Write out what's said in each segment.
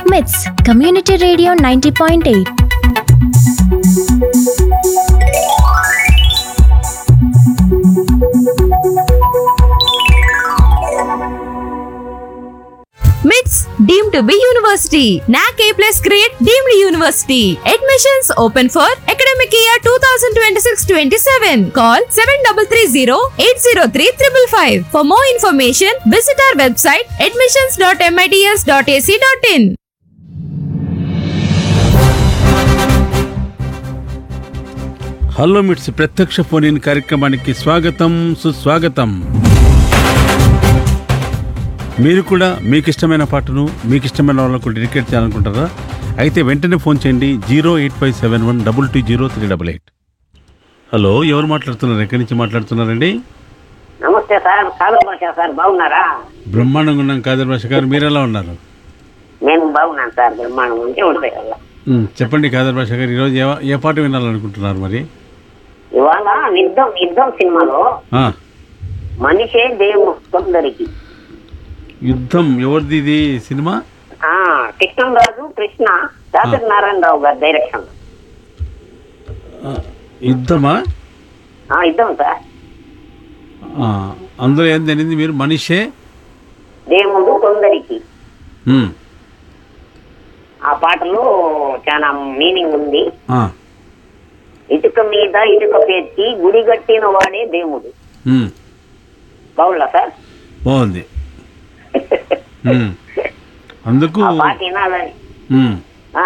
మిట్స్ community radio ninety point eight MITS deem to be university NAAC A plus grade deemed university admissions open for academic year two thousand twenty six twenty seven call seven double three zero eight zero three triple five for more information visit our website admissions dot MITS dot AC dot in hello MITS ప్రత్యక్ష phone in కార్యక్రమానికి స్వాగతం సుస్వాగతం మీరు కూడా మీకు ఇష్టమైన పాటను మీకు ఇష్టమైన వాళ్ళకు డెడికేట్ చేయాలనుకుంటారా అయితే వెంటనే ఫోన్ చేయండి zero eight five seven one double two zero three double eight hello ఎవరు మాట్లాడుతున్నారు ఎక్కడి నుంచి మాట్లాడుతున్నారండి నమస్తే సార్ కాదర్ భాష సార్ బాగున్నారా బ్రహ్మాండంగా ఉన్నాం కాదర్ భాష గారు మీరు ఎలా ఉన్నారు నేను బాగున్నాను సార్ బ్రహ్మాండం ఉంటే ఉంటాయి కదా ఉమ్, చెప్పండి కాదర్ భాష గారు ఈరోజు ఏ ఏ పాట వినాలనుకుంటున్నారు మరి ఇవాళ యుద్ధం యుద్ధం సినిమాలో ఆ, మనిషే దేవుడు కొందరికి యుద్ధం ఎవరిది ఇది సినిమా ఆ కృష్ణరాజు కృష్ణ దాసరి నారాయణరావు గారి డైరెక్షన్ ఆ, యుద్ధమా ఆ యుద్ధం సార్ ఆ, అందులో ఏం తెలియదు మీరు మనిషే దేవుడు కొందరికి ఉమ్, ఆ పాటలో చాలా మీనింగ్ ఉంది ఆ, ఇటుక మీద ఇటుక పేర్చి గుడి కట్టిన వాడే దేవుడు ఉమ్, బాగుందా సార్ బాగుంది ఉమ్, అందుకు ఆ పాట వినాలని ఉమ్, ఆ?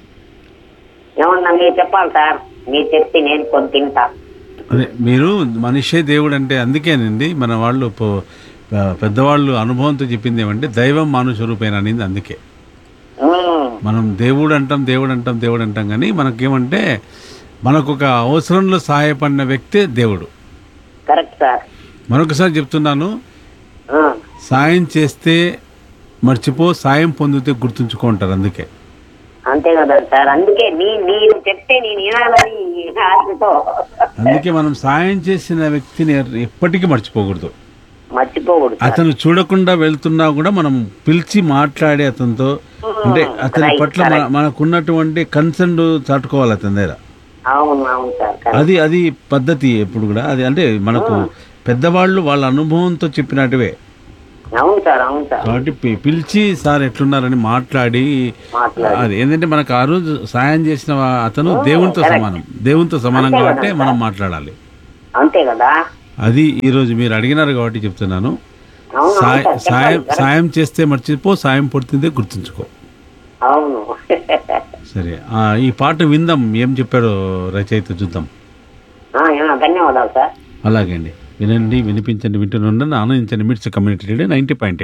ఏమన్నా మీరు చెప్పాలి సార్ మీరు చెప్తే నేను కొంత తింటా అదే మీరు మనిషే దేవుడు అంటే అందుకేనండి మన వాళ్ళు పో- పె- పెద్దవాళ్ళు అనుభవంతో చెప్పింది ఏమంటే దైవం మానుష రూపేణ అనేది అందుకే ఉమ్, మనం దేవుడు అంటాం దేవుడు అంటాం దేవుడు అంటాం కానీ మనకేమంటే మనకు ఒక అవసరంలో సహాయపడిన వ్యక్తే దేవుడు కరెక్ట్ సార్ మరొకసారి చెప్తున్నాను ఆ, సాయం చేస్తే మర్చిపో సాయం పొందితే గుర్తుంచుకో అంటారు అందుకే అంతే కదా సార్ అందుకే మీ మీరు చెప్తే నేను వినాలని ఆశతో అందుకే మనం సాయం చేసిన వ్యక్తిని ఎప్పటికీ మర్చిపోకూడదు మర్చిపోకూడదు సార్. అతను చూడకుండా వెళ్తున్నా కూడా మనం పిలిచి మాట్లాడి అతనితో అంటే అతని Right, పట్ల మన- మనకున్నటువంటి కన్సర్న్ చాటుకోవాలి అతని దగ్గర అవును అవును సార్ correct. అది అది పద్ధతి ఎప్పుడు కూడా అది అంటే మనకు పెద్దవాళ్ళు వాళ్ళ అనుభవంతో చెప్పినట్టువే అవును సార్ అవును సార్ కాబట్టి పి- పిలిచి సార్ ఎట్లున్నారని మాట్లాడి మాట్లాడి. అది ఏంటంటే మనకు ఆ రోజు సాయం చేసిన వా- అతను దేవునితో సమానం దేవునితో సమానం అంతే కాబట్టి కదా. మనం మాట్లాడాలి అంతే కదా అది ఈ రోజు మీరు అడిగినారు కాబట్టి చెప్తున్నాను అవును సాయ- అవును సార్ సాయం చెప్పండి, సాయం చేస్తే మర్చిపో సాయం పడుతుందే గుర్తుంచుకో అవును సరే ఆ, ఈ పాట విందాం ఏం చెప్పాడో రచయిత చూద్దాం ఆ, ఆ, ధన్యవాదాలు సార్ అలాగే అండి వినండి వినిపించండి వింటూనే ఉండండి ఆనందించండి మిట్స్ కమ్యూనిటీ రేడియో నైంటీ పాయింట్